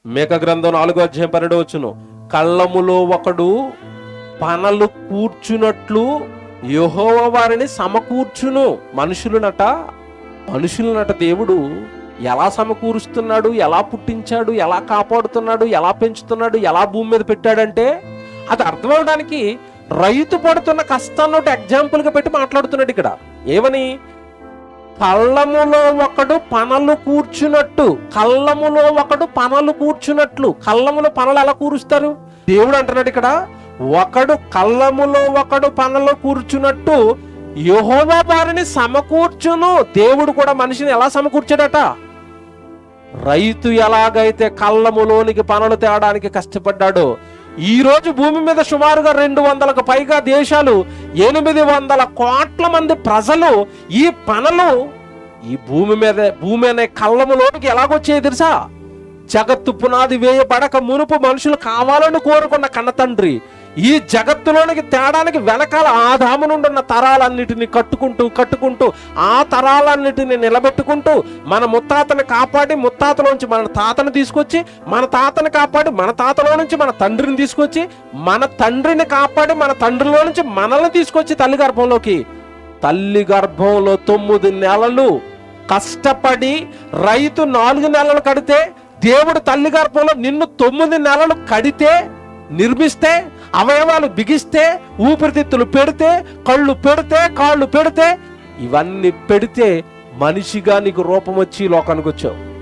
మేక గ్రంథం నాలుగో అధ్యాయం పన్నెండు వచ్చును కళ్ళములో ఒకడు పనలు కూర్చున్నట్లు యెహోవా వారిని సమకూర్చును మనుషులనట మనుషులనట దేవుడు ఎలా సమకూరుస్తున్నాడు ఎలా పుట్టించాడు ఎలా కాపాడుతున్నాడు ఎలా పెంచుతున్నాడు ఎలా భూమి మీద పెట్టాడంటే అది అర్థమవడానికి రైతు పడుతున్న కష్టాన్ని ఒకటి ఎగ్జాంపుల్ గా పెట్టి మాట్లాడుతున్నాడు ఇక్కడ ఏమని కళ్ళములో ఒకడు పనలు కూర్చున్నట్టు కళ్ళములో ఒకడు పనలు కూర్చున్నట్లు కళ్ళములో పనలు ఎలా కూరుస్తారు దేవుడు అంటున్నాడు ఇక్కడ ఒకడు కళ్ళములో ఒకడు పనలు కూర్చున్నట్టు యెహోవా వారిని సమకూర్చును దేవుడు కూడా మనిషిని ఎలా సమకూర్చాడట రైతు ఎలాగైతే కళ్ళములోనికి పనులు తేవడానికి కష్టపడ్డాడో ఈ రోజు భూమి మీద సుమారుగా రెండు వందలకు పైగా దేశాలు ఎనిమిది వందల కోట్ల మంది ప్రజలు ఈ పనులు ఈ భూమి మీద భూమి అనే కళ్ళములోనికి ఎలాగొచ్చాయి తెలుసా జగత్తు పునాది వేయబడక మునుపు మనుషులు కావాలని కోరుకున్న కన్న తండ్రి ఈ జగత్తులోనికి తేడానికి వెనకాల ఆదాము నుండి ఉన్న తరాలన్నిటిని కట్టుకుంటూ కట్టుకుంటూ ఆ తరాలన్నిటిని నిలబెట్టుకుంటూ మన ముత్తాతని కాపాడి ముత్తాతలోంచి మన తాతని తీసుకొచ్చి మన తాతని కాపాడి మన తాతలో నుంచి మన తండ్రిని తీసుకొచ్చి మన తండ్రిని కాపాడి మన తండ్రిలో నుంచి మనల్ని తీసుకొచ్చి తల్లి గర్భంలోకి తల్లి గర్భంలో తొమ్మిది నెలలు కష్టపడి రైతు నాలుగు నెలలు కడితే దేవుడు తల్లి గర్భంలో నిన్ను తొమ్మిది నెలలు కడితే నిర్మిస్తే అవయవాలు బిగిస్తే ఊపిరితిత్తులు పెడితే కళ్ళు పెడితే కాళ్ళు పెడితే ఇవన్నీ పెడితే మనిషిగా నీకు రూపం వచ్చి ఈ లోకానికి వచ్చావు